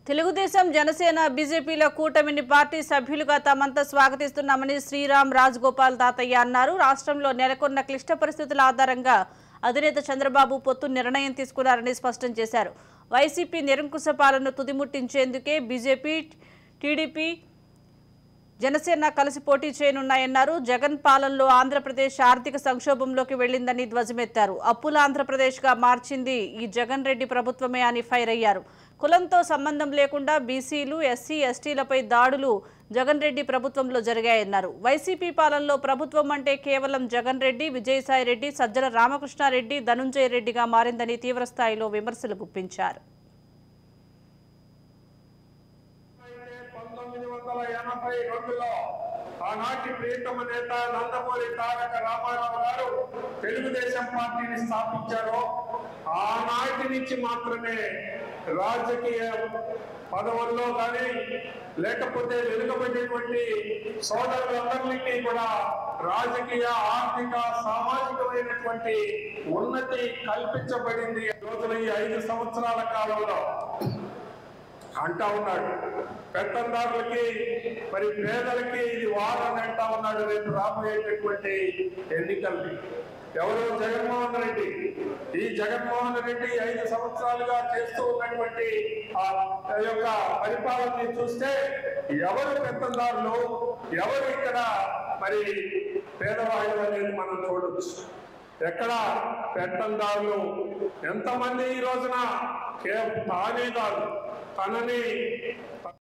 తెలుగుదేశం జనసేన బీజేపీల కూటమిని పార్టీ సభ్యులుగా తామంతా స్వాగతిస్తున్నామని శ్రీరామ్ రాజగోపాల్ తాతయ్య అన్నారు రాష్ట్రంలో నెలకొన్న క్లిష్ట పరిస్థితుల ఆధారంగా అధినేత చంద్రబాబు పొత్తు నిర్ణయం తీసుకున్నారని స్పష్టం చేశారు వైసీపీ నిరంకుశ పాలనను తుదిముట్టించేందుకే బీజేపీ టీడీపీ జనసేన కలిసి పోటీ చేయనున్నాయన్నారు జగన్ పాలనలో ఆంధ్రప్రదేశ్ ఆర్థిక సంక్షోభంలోకి వెళ్లిందని ధ్వజమెత్తారు అప్పుల ఆంధ్రప్రదేశ్గా మార్చింది ఈ జగన్ రెడ్డి ప్రభుత్వమే అని ఫైర్ అయ్యారు కులంతో సంబంధం లేకుండా బీసీలు ఎస్సీ ఎస్టీలపై దాడులు జగన్ రెడ్డి ప్రభుత్వంలో జరిగాయన్నారు వైసీపీ పాలనలో ప్రభుత్వం అంటే కేవలం జగన్ రెడ్డి విజయసాయి రెడ్డి సజ్జల రామకృష్ణారెడ్డి ధనుంజయ రెడ్డిగా మారిందని తీవ్రస్థాయిలో విమర్శలు గుప్పించారు అయితే పంతొమ్మిది వందల ఎనభై రెండులో ఆనాటి ప్రియతమ నేత నందమూరి తారక రామారావు గారు తెలుగుదేశం పార్టీని స్థాపించారు ఆనాటి నుంచి మాత్రమే రాజకీయ పదవుల్లో కానీ లేకపోతే వెనుకబడినటువంటి సోదరులందరికీ కూడా రాజకీయ ఆర్థిక సామాజికమైనటువంటి ఉన్నతి కల్పించబడింది ఈ రోజున ఈ ఐదు సంవత్సరాల కాలంలో అంటా ఉన్నాడు పెత్తందారులకి మరి పేదలకి ఇది వారని అంటా ఉన్నాడు రేపు రాబోయేటటువంటి ఎన్నికలకి ఎవరు జగన్మోహన్ రెడ్డి ఈ జగన్మోహన్ రెడ్డి ఐదు సంవత్సరాలుగా చేస్తూ ఉన్నటువంటి ఆ యొక్క పరిపాలనని చూస్తే ఎవరు పెత్తందారులు ఎవరు ఇక్కడ మరి పేదవాళ్ళు అనేది మనం చూడొచ్చు ఎక్కడ పెత్తందారులు ఎంతమంది ఈ రోజున కే- తానే కాదు తనని